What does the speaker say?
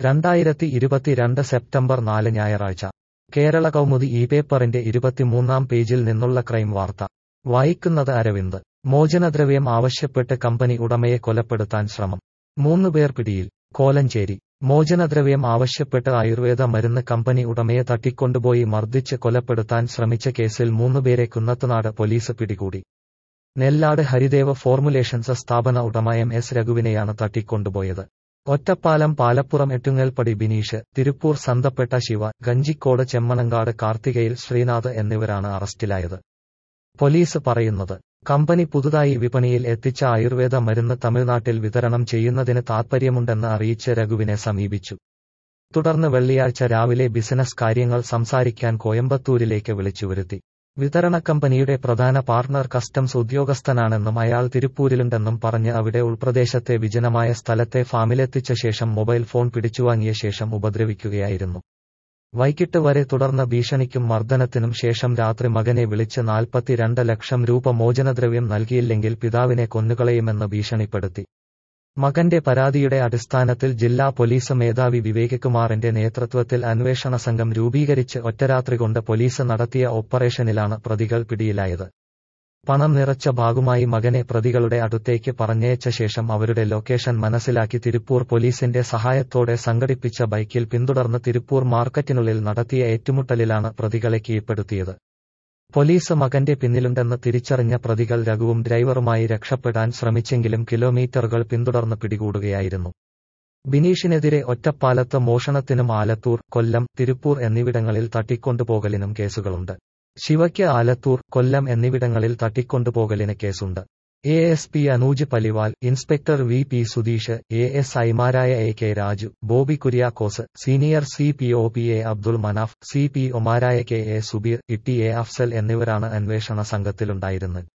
രണ്ടായിരത്തി ഇരുപത്തിരണ്ട് സെപ്റ്റംബർ നാല് ഞായറാഴ്ച കേരള കൗമുദി ഈ പേപ്പറിന്റെ ഇരുപത്തിമൂന്നാം പേജിൽ നിന്നുള്ള ക്രൈം വാർത്ത വായിക്കുന്നത് അരവിന്ദ് മോചനദ്രവ്യം ആവശ്യപ്പെട്ട് കമ്പനി ഉടമയെ കൊലപ്പെടുത്താൻ ശ്രമം മൂന്നുപേർ പിടിയിൽ കോലഞ്ചേരി മോചനദ്രവ്യം ആവശ്യപ്പെട്ട് ആയുർവേദ മരുന്ന് കമ്പനി ഉടമയെ തട്ടിക്കൊണ്ടുപോയി മർദ്ദിച്ച് കൊലപ്പെടുത്താൻ ശ്രമിച്ച കേസിൽ മൂന്നുപേരെ കുന്നത്തുനാട് പോലീസ് പിടികൂടി നെല്ലാട് ഹരിദേവ് ഫോർമുലേഷൻസ് സ്ഥാപന ഉടമ എം എസ് രഘുവിനെയാണ് തട്ടിക്കൊണ്ടുപോയത് ഒറ്റപ്പാലം പാലപ്പുറം എട്ടുങ്ങൽപ്പടി ബിനീഷ് തിരുപ്പൂർ സന്തപ്പെട്ട ശിവ ഗഞ്ചിക്കോട് ചെമ്മണങ്കാട് കാർത്തികയിൽ ശ്രീനാഥ് എന്നിവരാണ് അറസ്റ്റിലായത് പോലീസ് പറയുന്നത് കമ്പനി പുതുതായി വിപണിയിൽ എത്തിച്ച ആയുർവേദ മരുന്ന് തമിഴ്നാട്ടിൽ വിതരണം ചെയ്യുന്നതിന് താൽപ്പര്യമുണ്ടെന്ന് അറിയിച്ച് രഘുവിനെ സമീപിച്ചു തുടർന്ന് വെള്ളിയാഴ്ച രാവിലെ ബിസിനസ് കാര്യങ്ങൾ സംസാരിക്കാൻ കോയമ്പത്തൂരിലേക്ക് വിളിച്ചുവരുത്തി വിതരണ കമ്പനിയുടെ പ്രധാന പാർട്ണർ കസ്റ്റംസ് ഉദ്യോഗസ്ഥനാണെന്നും അയാൾ തിരുപ്പൂരിലുണ്ടെന്നും പറഞ്ഞ് അവിടെ ഉൾപ്രദേശത്തെ വിജനമായ സ്ഥലത്തെ ഫാമിലെത്തിച്ച ശേഷം മൊബൈൽ ഫോൺ പിടിച്ചുവാങ്ങിയ ശേഷം ഉപദ്രവിക്കുകയായിരുന്നു വൈകിട്ട് വരെ തുടർന്ന ഭീഷണിക്കും മർദ്ദനത്തിനും ശേഷം രാത്രി മകനെ വിളിച്ച് നാൽപ്പത്തിരണ്ട് ലക്ഷം രൂപ മോചനദ്രവ്യം നൽകിയില്ലെങ്കിൽ പിതാവിനെ കൊന്നുകളയുമെന്ന് ഭീഷണിപ്പെടുത്തി മകന്റെ പരാതിയുടെ അടിസ്ഥാനത്തിൽ ജില്ലാ പോലീസ് മേധാവി വിവേക് കുമാറിന്റെ നേതൃത്വത്തിൽ അന്വേഷണ സംഘം രൂപീകരിച്ച് ഒറ്റരാത്രി കൊണ്ട് പോലീസ് നടത്തിയ ഓപ്പറേഷനിലാണ് പ്രതികൾ പിടിയിലായത് പണം നിറച്ച ഭാഗമായി മകനെ പ്രതികളുടെ അടുത്തേക്ക് പറഞ്ഞയച്ച ശേഷം അവരുടെ ലൊക്കേഷൻ മനസ്സിലാക്കി തിരുപ്പൂർ പോലീസിന്റെ സഹായത്തോടെ സംഘടിപ്പിച്ച ബൈക്കിൽ പിന്തുടർന്ന് തിരുപ്പൂർ മാർക്കറ്റിനുള്ളിൽ നടത്തിയ ഏറ്റുമുട്ടലിലാണ് പ്രതികളെ കീഴ്പ്പെടുത്തിയത് പോലീസ് മകന്റെ പിന്നിലുണ്ടെന്ന് തിരിച്ചറിഞ്ഞ പ്രതികൾ രഘുവും ഡ്രൈവറുമായി രക്ഷപ്പെടാൻ ശ്രമിച്ചെങ്കിലും കിലോമീറ്ററുകൾ പിന്തുടർന്ന് പിടികൂടുകയായിരുന്നു ബിനീഷിനെതിരെ ഒറ്റപ്പാലത്ത് മോഷണത്തിനും ആലത്തൂർ കൊല്ലം തിരുപ്പൂർ എന്നിവിടങ്ങളിൽ തട്ടിക്കൊണ്ടുപോകലിനും കേസുകളുണ്ട് ശിവയ്ക്ക് ആലത്തൂർ കൊല്ലം എന്നിവിടങ്ങളിൽ തട്ടിക്കൊണ്ടുപോകലിന് കേസുണ്ട് A S P Anuj Paliwal inspector V P Sudheesh A S ഐമാരായ A K Raju Bobby Kuriakose senior C P O P A Abdul Manaf C P ഒമാരായ K A Subeer Itti A Afsal എന്നിവരാണ് അന്വേഷണ സംഘത്തിലുണ്ടായിരുന്നത്